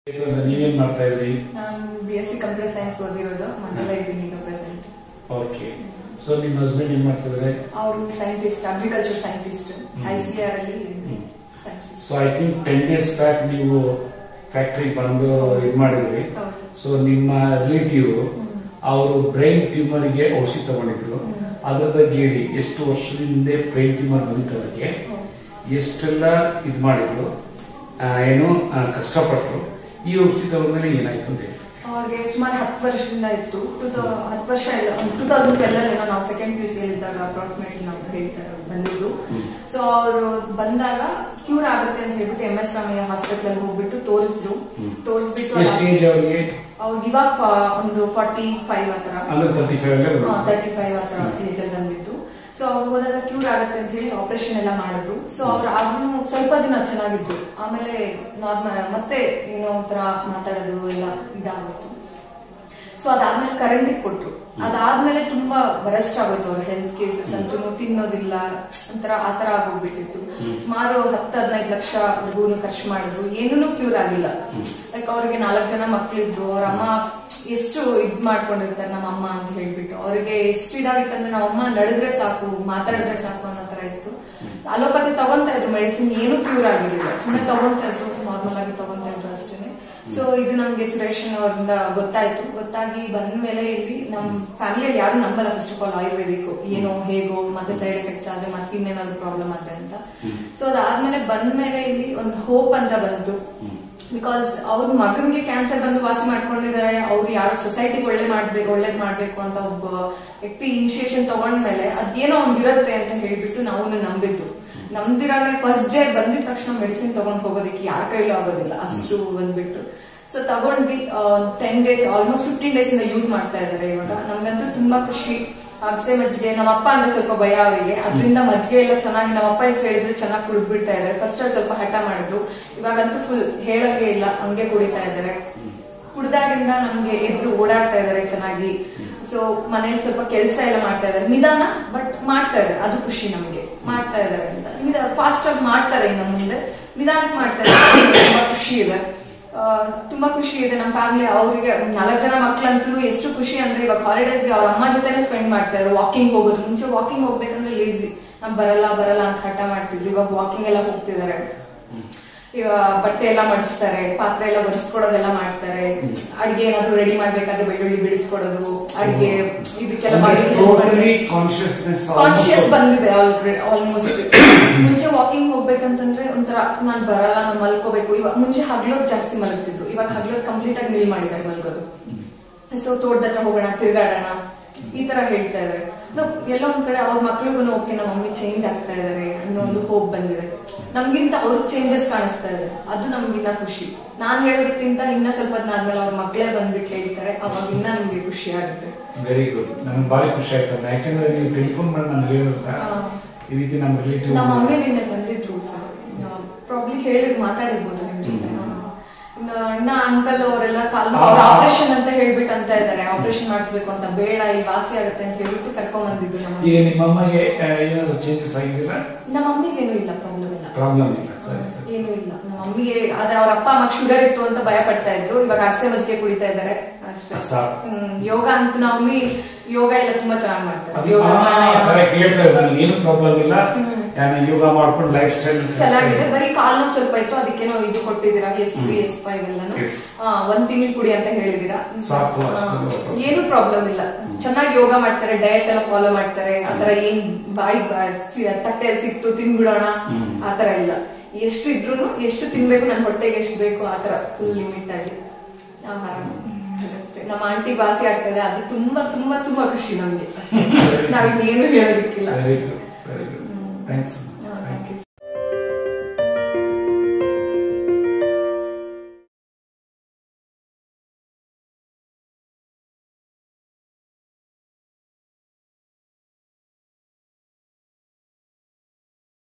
ಚೇತನ, ನೀವೇನ್ ಮಾಡ್ತಾ ಇದ್ರಿ ನಾನು B S C computer science ಓದಿರೋದು ಮನೆಯಲ್ಲೇ ಇದ್ದೀನಿ ಈಗ ಪ್ರೆಸೆಂಟ್ ಓಕೆ ಸೊ ನಿಮ್ಮ ಹಸ್ಬೆಂಡ್ ಏನ್ ಮಾಡ್ತಿದ್ರೆ ಅವರು scientist agriculture scientist I C R ಅಲ್ಲಿ scientist so I think ten days back ನೀವು ಫ್ಯಾಕ್ಟ್ರಿ ಬಂದು ಇದು ಮಾಡಿದ್ರಿ ಹೌದು. ಸೊ ನಿಮ್ಮ ರಿಲೇಟಿವ್ ಅವರು ಬ್ರೈನ್ ಟ್ಯೂಮರ್ ಗೆ ಔಷಧಿ ತಗೊಂಡಿದ್ರು ಅದ್ರ ಬಗ್ಗೆ ಹೇಳಿ ಎಷ್ಟು ವರ್ಷದಿಂದ ಬ್ರೈನ್ ಟ್ಯೂಮರ್ ಬಂತು ಅವರಿಗೆ ಎಷ್ಟೆಲ್ಲ ಇದು ಮಾಡಿದ್ರು ಆ, ಏನು ಆ, ಕಷ್ಟಪಟ್ರು ಈ ಔಷಧಿ ತಗೊಂಡ್ಮೇಲೆ ಏನಾಯ್ತು ಅಂತ ಹೇಳಿ ಅವ್ರಿಗೆ ಸುಮಾರು ಹತ್ತು ವರ್ಷದಿಂದ ಇತ್ತು ಟೂ ಹತ್ತು ವರ್ಷ ಇಲ್ಲ ಟೂ ತೌಸಂಡ್ ಟ್ವೆಲ್ ಅಲ್ಲಿ ನಾವು ಸೆಕೆಂಡ್ ಪಿ ಸಿ ಇದ್ದಾಗ ಅಪ್ರಾಕ್ಸಿಮೇಟ್ಲಿ ನಾವು ಹೇಳ್ತಾರೆ ಬಂದಿದ್ದು ಸೊ ಅವರು ಬಂದಾಗ ಕ್ಯೂರ್ ಆಗುತ್ತೆ ಅಂತ ಹೇಳ್ಬಿಟ್ಟು ಎಂ ಎಸ್ ರಾಮಯ್ಯ ಹಾಸ್ಪಿಟಲ್ ಅಲ್ಲಿ ಹೋಗ್ಬಿಟ್ಟು ತೋರಿಸಿದ್ರು ತೋರಿಸ್ಬಿಟ್ಟು ಎಷ್ಟು ಏಜ್ ಅವರಿಗೆ ಅವ್ರಿಗೆ ಇವಾಗ ಫ- ಒಂದು ಫಾರ್ಟಿ ಫೈವ್ ಆತರ ಅಂದ್ರೆ ತರ್ಟಿ ಫೈವ್ ತರ್ಟಿ ಫೈವ್ ಆತರ ಏಜ್ ಅಲ್ಲಿ ಬಂದಿದ್ದು ಸೊ ಅವ್ರು ಹೋದಾಗ ಕ್ಯೂರ್ ಆಗುತ್ತೆ ಅಂತ ಹೇಳಿ ಆಪರೇಷನ್ ಎಲ್ಲ ಮಾಡಿದ್ರು ಸೊ ಅವ್ರು ಆದ್ರೂ ಸ್ವಲ್ಪ ದಿನ ಚೆನ್ನಾಗಿದ್ರು ಆಮೇಲೆ ನಾರ್ಮಲ್ ಮತ್ತೆ ಏನೋ ಒಂಥರ ಮಾತಾಡೋದು ಎಲ್ಲ ಇದಾಗೋಯ್ತು ಸೊ ಅದಾದ್ಮೇಲೆ ಕರೆಂಟ್ ಕೊಟ್ರು ಅದಾದ್ಮೇಲೆ ತುಂಬಾ ವರಸ್ಟ್ ಆಗೋಯ್ತು ಅವ್ರ ಹೆಲ್ತ್ ಕೇಸಸ್ ಅಂತೂ ತಿನ್ನೋದಿಲ್ಲ ಒಂಥರ ಆತರ ಆಗೋಗ್ಬಿಟ್ಟಿತ್ತು ಸುಮಾರು ಹತ್ತು ಹದಿನೈದು ಲಕ್ಷವರೆಗೂ ಖರ್ಚು ಮಾಡಿದ್ರು ಏನೂ ಕ್ಯೂರ್ ಆಗಿಲ್ಲ ಲೈಕ್ ಅವ್ರಿಗೆ ನಾಲ್ಕು ಜನ ಮಕ್ಳಿದ್ರು ಅವ್ರ ಅಮ್ಮ ಎಷ್ಟು ಇದ್ ಮಾಡ್ಕೊಂಡಿರ್ತಾರೆ ನಮ್ಮ ಅಮ್ಮ ಅಂತ ಹೇಳ್ಬಿಟ್ಟು ಅವ್ರಿಗೆ ಎಷ್ಟು ಇದಾಗಿತ್ತು ಅಂದ್ರೆ ನಮ್ಮ ಅಮ್ಮ ನಡೆದ್ರೆ ಸಾಕು ಮಾತಾಡಿದ್ರೆ ಸಾಕು ಅನ್ನೋ ತರ ಇತ್ತು ಅಲೋಪತಿ ತಗೊಂತಾ ಇದ್ರು ಮೆಡಿಸಿನ್ ಏನು ಕ್ಯೂರ್ ಆಗಿರ್ಲಿಲ್ಲ ಸುಮ್ಮನೆ ತಗೊಂತಾ ಇದ್ರು ನಾರ್ಮಲ್ ಆಗಿ ತಗೊಂತಾ ಇದ್ರು ಅಷ್ಟೇನೆ ಸೊ ಇದು ನಮ್ಗೆ ಸುರೇಶ್ ಅವರಿಂದ ಗೊತ್ತಾಯ್ತು ಗೊತ್ತಾಗಿ ಬಂದ್ಮೇಲೆ ಇಲ್ಲಿ ನಮ್ ಫ್ಯಾಮಿಲಿಯಲ್ಲಿ ಯಾರು ನಂಬಲ್ಲ ಫಸ್ಟ್ ಆಫ್ ಆಲ್ ಆಯುರ್ವೇದಿಕ್ ಏನೋ ಹೇಗೋ ಮತ್ತೆ ಸೈಡ್ ಎಫೆಕ್ಟ್ಸ್ ಆದ್ರೆ ಮತ್ತೆ ಇನ್ನೇನಾದ್ರು ಪ್ರಾಬ್ಲಮ್ ಆದ್ರೆ ಅಂತ ಸೊ ಅದಾದ್ಮೇಲೆ ಬಂದ್ಮೇಲೆ ಇಲ್ಲಿ ಒಂದು ಹೋಪ್ ಅಂತ ಬಂತು ಬಿಕಾಸ್ ಅವ್ರ ಮಗನಿಗೆ ಕ್ಯಾನ್ಸರ್ ಬಂದು ವಾಸಿ ಮಾಡ್ಕೊಂಡಿದ್ದಾರೆ ಅವ್ರು ಯಾರು ಸೊಸೈಟಿಗೆ ಒಳ್ಳೆ ಮಾಡ್ಬೇಕು ಒಳ್ಳೇದ್ ಮಾಡ್ಬೇಕು ಅಂತ ಒಬ್ಬ ವ್ಯಕ್ತಿ ಇನಿಷಿಯೇಷನ್ ತಗೊಂಡ್ಮೇಲೆ ಅದೇನೋ ಒಂದಿರತ್ತೆ ಅಂತ ಹೇಳ್ಬಿಟ್ಟು ನಾವು ನಂಬಿದ್ದು ನಮ್ದಿರಾಗ ಫಸ್ಟ್ ಡೇ ಬಂದಿದ ತಕ್ಷಣ ಮೆಡಿಸಿನ್ ತಗೊಂಡ್ ಹೋಗೋದಕ್ಕೆ ಯಾರ ಕೈಲೂ ಆಗೋದಿಲ್ಲ ಅಷ್ಟು ಬಂದ್ಬಿಟ್ಟು ಸೊ ತಗೊಂಡ್ವಿ ten days almost fifteen days ಇಂದ ಯೂಸ್ ಮಾಡ್ತಾ ಇದಾರೆ ಇವಾಗ ನಮ್ಗಂತೂ ತುಂಬಾ ಖುಷಿ ಅಗಸೆ ಮಜ್ಜಿಗೆ ನಮ್ಮ ಅಪ್ಪ ಅಂದ್ರೆ ಸ್ವಲ್ಪ ಭಯ ಅವರಿಗೆ ಅದರಿಂದ ಮಜ್ಜಿಗೆ ಎಲ್ಲ ಚೆನ್ನಾಗಿ ನಮ್ಮ ಅಪ್ಪ ಹೆಸರು ಹೇಳಿದ್ರೆ ಚೆನ್ನಾಗಿ ಕುಡಿದ್ಬಿಡ್ತಾ ಇದಾರೆ ಫಸ್ಟ್ ಅಲ್ಲಿ ಸ್ವಲ್ಪ ಹಠ ಮಾಡಿದ್ರು ಇವಾಗಂತೂ ಫುಲ್ ಹೇಳಂಗೆ ಇಲ್ಲ ಹಂಗೆ ಕುಡಿತಾ ಇದಾರೆ ಕುಡ್ದಾಗಿಂದ ನಮ್ಗೆ ಎದ್ದು ಓಡಾಡ್ತಾ ಇದಾರೆ ಚೆನ್ನಾಗಿ ಸೊ ಮನೇಲಿ ಸ್ವಲ್ಪ ಕೆಲಸ ಎಲ್ಲ ಮಾಡ್ತಾ ಇದಾರೆ ನಿಧಾನ ಬಟ್ ಮಾಡ್ತಾ ಇದಾರೆ ಅದು ಖುಷಿ ನಮ್ಗೆ ಮಾಡ್ತಾ ಇದಾರೆ ಅಂತ ಫಾಸ್ಟ್ ಆಗಿ ಮಾಡ್ತಾರೆ ಇನ್ನು ಮುಂದೆ ನಿಧಾನಕ್ಕೆ ಮಾಡ್ತಾ ಇದ್ದಾರೆ ತುಂಬಾ ಖುಷಿ ಇದೆ ಆ, ತುಂಬಾ ಖುಷಿ ಇದೆ ನಮ್ಮ ಫ್ಯಾಮಿಲಿ ಅವರಿಗೆ ನಾಲ್ಕು ಜನ ಮಕ್ಳಂತೂ ಎಷ್ಟು ಖುಷಿ ಅಂದ್ರೆ ಇವಾಗ ಹಾಲಿಡೇಸ್ಗೆ ಅವ್ರ ಅಮ್ಮ ಜೊತೆನೆ ಸ್ಪೆಂಡ್ ಮಾಡ್ತಾ ಇದ್ರು ವಾಕಿಂಗ್ ಹೋಗೋದು ಮುಂಚೆ ವಾಕಿಂಗ್ ಹೋಗ್ಬೇಕಂದ್ರೆ ಲೇಸಿ ನಮ್ ಬರಲ್ಲ ಬರಲ್ಲ ಅಂತ ಹಠ ಮಾಡ್ತಿದ್ರು ಇವಾಗ ವಾಕಿಂಗ್ ಎಲ್ಲ ಹೋಗ್ತಿದ್ದಾರೆ ಇವಾಗ ಬಟ್ಟೆ ಎಲ್ಲ ಮಡಿಸ್ತಾರೆ ಪಾತ್ರೆ ಎಲ್ಲ ಒರೆಸ್ಕೊಡೋದೆಲ್ಲ ಮಾಡ್ತಾರೆ ಅಡಿಗೆ ಏನಾದ್ರು ರೆಡಿ ಮಾಡ್ಬೇಕಾದ್ರೆ ಬೆಳ್ಳುಳ್ಳಿ ಬಿಡಿಸ್ಕೊಡೋದು ಅಡಿಗೆ ಇದಕ್ಕೆಲ್ಲ ಮಾಡಿ ಟೋಟಲಿ ಕಾನ್ಶಿಯಸ್ನೆಸ್ ಕಾನ್ಶಿಯಸ್ ಬಂದಿದೆ ಆಲ್ಮೋಸ್ಟ್ ಮುಂಚೆ ವಾಕಿಂಗ್ ಹೋಗ್ಬೇಕಂತಂದ್ರೆ ಒಂಥರ ನಾನ್ ಬರಲ್ಲ ನಾನು ಮಲ್ಕೋಬೇಕು ಇವಾಗ ಮುಂಚೆ ಹಗ್ಲೋದ್ ಜಾಸ್ತಿ ಮಲಗ್ತಿದ್ರು ಇವಾಗ ಹಗ್ಲೋದ್ ಕಂಪ್ಲೀಟ್ ಆಗಿ ನಿಲ್ ಮಾಡಿದ್ದಾರೆ ಮಲ್ಗೋದು ಸೊ ತೋಟದ ಹತ್ರ ಹೋಗೋಣ ತಿರ್ಗಾಡೋಣ ಈ ತರ ಹೇಳ್ತಾ ಇದಾರೆ ನಾವು ಎಲ್ಲೋ ಒಂದ್ ಕಡೆ ಅವ್ರ ಮಕ್ಳಿಗೂ ಓಕೆ ನಮ್ಮ ಮಮ್ಮಿ ಚೇಂಜ್ ಆಗ್ತಾ ಇದಾರೆ ಅನ್ನೋ ಒಂದು ಹೋಪ್ ಬಂದಿದೆ ನಮ್ಗಿಂತ ಅವ್ರ ಚೇಂಜಸ್ ಕಾಣಿಸ್ತಾ ಇದೆ ಅದು ನಮ್ಗಿನ್ನ ಖುಷಿ ನಾನ್ ಹೇಳೋದಕ್ಕಿಂತ ಇನ್ನ ಸ್ವಲ್ಪ ದಿನ ಆದ್ಮೇಲೆ ಅವ್ರ ಮಕ್ಳೇ ಬಂದ್ಬಿಟ್ಟು ಹೇಳ್ತಾರೆ ಅವಾಗ ಇನ್ನ ನಮ್ಗೆ ಖುಷಿ ಆಗುತ್ತೆ ವೆರಿ ಗುಡ್ ನನಗೆ ಭಾರಿ ಖುಷಿ ಆಯ್ತಲ್ಲ ಯಾಕಂದ್ರೆ ನೀವು ಟೆಲಿಫೋನ್ ಮಾಡಿ ನಾನು ಹೇಳಿದ್ರೆ ಹಾ. ಈ ರೀತಿ ನಮ್ಮ ರಿಲೇಟಿವ್ ನಮ್ಮ ಮಮ್ಮಿ ನಿನ್ನೆ ಬಂದಿದ್ರು ಸರ್ ಪ್ರಾಬ್ಲಿ ಹೇಳಿ ಮಾತಾಡಿರ್ಬೋದು ನಿಮ್ ಜೊತೆ ಹಾ. ಇನ್ನ ಇನ್ನ ಅಂಕಲ್ ಅವರೆಲ್ಲ ಕಾಲ್ ಆ. ಆಪರೇಷನ್ ಅಂತ ಹೇಳ್ಬಿಟ್ಟು ಅಂತ ಇದಾರೆ ಆಪರೇಷನ್ ಮಾಡಿಸ್ಬೇಕು ಅಂತ ಬೇಡ ಈ ವಾಸಿ ಆಗುತ್ತೆ ಅಂತ ಹೇಳ್ಬಿಟ್ಟು ಕರ್ಕೊಂಡ್ ಬಂದಿದ್ದು ನಮ್ಮ ಈಗ ನಿಮ್ಮ ಅಮ್ಮಗೆ ಆ, ಏನಾದ್ರು ಚೇಂಜಸ್ ಆಗಿಲ್ಲ ನಮ್ಮ ಮಮ್ಮಿಗೇನು ಇಲ್ಲ ಪ್ರಾಬ್ಲಮ್ ಇಲ್ಲ ಪ್ರಾಬ್ಲಮ್ ಇಲ್ಲ ಸರಿ ಸರಿ ಏನು ಇಲ್ಲ ನಮ್ಮ ಮಮ್ಮಿಗೆ ಅದೇ ಅವ್ರ ಅಪ್ಪ ಅಮ್ಮ ಶುಗರ್ ಇತ್ತು ಅಂತ ಭಯ ಪಡ್ತಾ ಇದ್ರು ಇವಾಗ ಅರಸೆ ಮಜ್ಜಿಗೆ ಕುಡಿತಾ ಇದ್ದಾರೆ ಅಷ್ಟೇ ಸಾಕು. ಹ್ಮ್, ಯೋಗ ಅಂತ ನಮ್ಮ ಮಮ್ಮಿ ಯೋಗ ಎಲ್ಲ ತುಂಬಾ ಚೆನ್ನಾಗಿ ಮಾಡ್ತಾರೆ ಅದು ಯೋಗ ಪ್ರಾಣಾಯಾಮ. ಕರೆಕ್ಟ್ ಹೇಳ್ತಾರೆ ನನಗೆ ಏನು ಪ್ರಾಬ್ಲಮ್ ಇಲ್ಲ ನಾನು ಯೋಗ ಮಾಡ್ಕೊಂಡು ಲೈಫ್ ಸ್ಟೈಲ್ ಚೆನ್ನಾಗಿದೆ ಬರೀ ಕಾಲ್ ನೋವು ಸ್ವಲ್ಪ ಇತ್ತು ಅದಕ್ಕೇನೋ ಇದು ಕೊಟ್ಟಿದ್ದೀರಾ ಎಸ್ ಪಿ ಎಸ್ ಫೈವ್ ಎಲ್ಲಾನು Yes. ಆ, ಒಂದ್ ತಿಂಗಳು ಕುಡಿ ಅಂತ ಹೇಳಿದೀರಾ ಸಾಕು, ಆ, ಅಷ್ಟು ಏನು ಪ್ರಾಬ್ಲಮ್ ಇಲ್ಲ ಚೆನ್ನಾಗಿ ಯೋಗ ಮಾಡ್ತಾರೆ ಡಯಟ್ ಎಲ್ಲ ಫಾಲೋ ಮಾಡ್ತಾರೆ ಆತರ ಏನ್ ಬಾಯಿ ತಟ್ಟೆಯಲ್ಲಿ ಸಿಕ್ತು ತಿನ್ಬಿಡೋಣ ಆತರ ಇಲ್ಲ ಎಷ್ಟು ಇದ್ರು ಎಷ್ಟು ತಿನ್ಬೇಕು ನನ್ ಹೊಟ್ಟೆಗೆ ಎಷ್ಟು ಬೇಕು ಆತರ ಫುಲ್ ಲಿಮಿಟ್ ಆಗಿ ಆಹಾರ ಅಷ್ಟೇ ನಮ್ಮ ಆಂಟಿ ವಾಸಿ ಆಗ್ತದೆ ಅದು ತುಂಬಾ ತುಂಬಾ ತುಂಬಾ ಖುಷಿ ನಮ್ಗೆ ನಾವಿನ್ನೇನು ಹೇಳೋದಿಕ್ಕಿಲ್ಲ very good very good thanks